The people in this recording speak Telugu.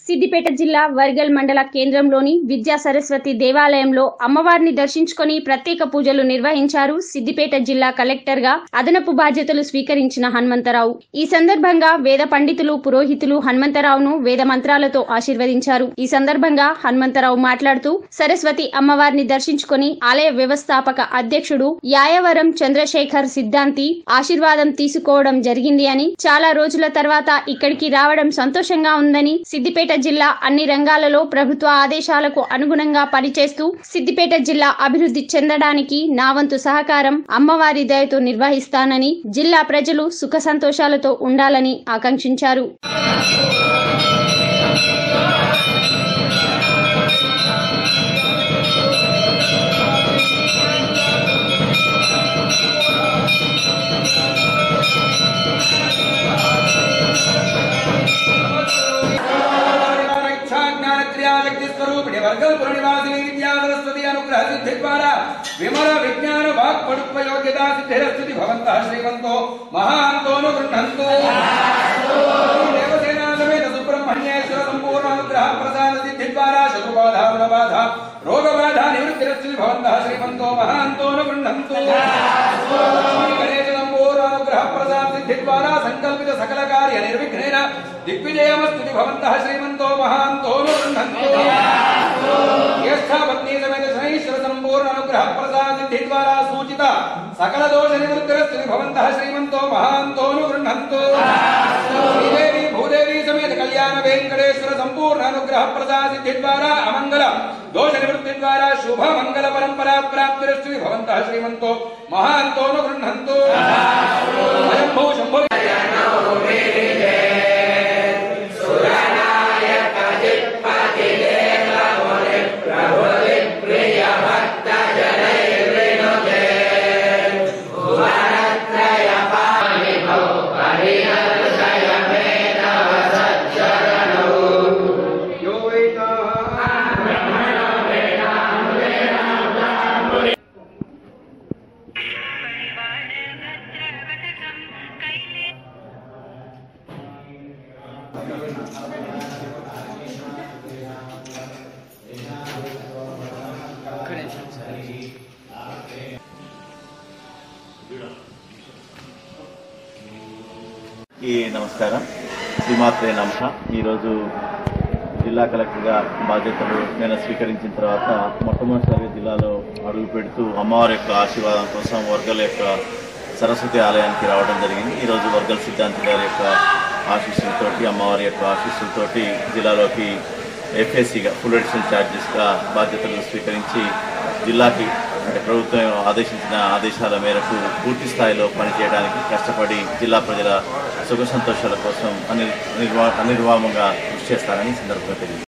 సిద్దిపేట జిల్లా వర్గల్ మండల కేంద్రంలోని విద్యా సరస్వతి దేవాలయంలో అమ్మవారిని దర్శించుకొని ప్రత్యేక పూజలు నిర్వహించారు సిద్దిపేట జిల్లా కలెక్టర్ గా అదనపు బాధ్యతలు స్వీకరించిన హనుమంతరావు ఈ సందర్భంగా వేద పండితులు పురోహితులు హనుమంతరావును వేద మంత్రాలతో ఆశీర్వదించారు ఈ సందర్భంగా హనుమంతరావు మాట్లాడుతూ సరస్వతి అమ్మవారిని దర్శించుకొని ఆలయ వ్యవస్థాపక అధ్యక్షుడు యాయవరం చంద్రశేఖర్ సిద్ధాంతి ఆశీర్వాదం తీసుకోవడం జరిగింది అని చాలా రోజుల తర్వాత ఇక్కడికి రావడం సంతోషంగా ఉందని సిద్దిపేట జిల్లా అన్ని రంగాలలో ప్రభుత్వ ఆదేశాలకు అనుగుణంగా పనిచేస్తూ సిద్దిపేట జిల్లా అభివృద్ధి చెందడానికి నా వంతు సహకారం అమ్మవారి దయతో నిర్వహిస్తానని జిల్లా ప్రజలు సుఖ సంతోషాలతో ఉండాలని ఆకాంక్షించారు జ్ఞానక్రియాశక్తిస్వరూపిణి వర్గల్పుర నివాసిని విద్యా సరస్వతి అనుగ్రహ సిద్ధి ద్వారా విమల విజ్ఞాన వాక్ పడుత్వ యోగ్యతా సిద్ధిరస్తుతి భవంతః శ్రీమంతో మహాంతోను గృహంతో దేవసేనా సమేత సుబ్రహ్మణ్యేశ్వర సంపూర్ణ అనుగ్రహ ప్రసాద సిద్ధి ద్వారా శత్రుబాధ రుణబాధ రోగబాధ నివృత్తిరస్తుతి భవంతః శ్రీమంతో మహాంతోను గృహంతో గణేశ సంపూర్ణ అనుగ్రహ ప్రసాద సిద్ధి ద్వారా సంకల్పిత సకల కార్య నిర్విఘ్నేన దిగ్విజయమస్తుతి భవంతః శ్రీమంతో మహాంతోను గృహంతో జ్యేష్ఠాపత్ని సమేత శనైశ్వర సంపూర్ణ అనుగ్రహ ప్రసాద సిద్ధి ద్వారా సూచిత సకల దోష నివృత్తిరస్తుతి భవంతః శ్రీమంతో మహాంతోను గృహంతో శ్రీదేవి భూదేవి సమేత కళ్యాణ వెంకటేశ్వర సంపూర్ణ అనుగ్రహ ప్రసాద సిద్ధి ద్వారా అమంగళ దోష నివృత్తి ద్వారా శుభ మంగళ పరంపరా ప్రాప్తిరస్తుతి భవంతః శ్రీమంతో మహాంతోను గృహంతో స్వయంభూ శంభో यो वेदा ఈ నమస్కారం శ్రీమాత్రే నమ ఈరోజు జిల్లా కలెక్టర్గా బాధ్యతలు నేను స్వీకరించిన తర్వాత మొట్టమొదటిసారి జిల్లాలో అడుగు పెడుతూ అమ్మవారి యొక్క ఆశీర్వాదం కోసం వర్గల యొక్క సరస్వతి ఆలయానికి రావడం జరిగింది ఈరోజు వర్గల్ సిద్ధాంతి గారి యొక్క ఆశీస్సులతోటి అమ్మవారి యొక్క ఆశీస్సులతోటి జిల్లాలోకి ఎఫ్ఎస్సిగా ఫుల్ అడిషనల్ ఛార్జెస్గా బాధ్యతలు స్వీకరించి జిల్లాకి అంటే ప్రభుత్వం ఆదేశించిన ఆదేశాల మేరకు పూర్తి స్థాయిలో పనిచేయడానికి కష్టపడి జిల్లా ప్రజల సుఖ సంతోషాల కోసం అనిర్ నిర్వా అనిర్వామంగా కృషి చేస్తానని ఈ సందర్భంగా తెలియజేస్తాను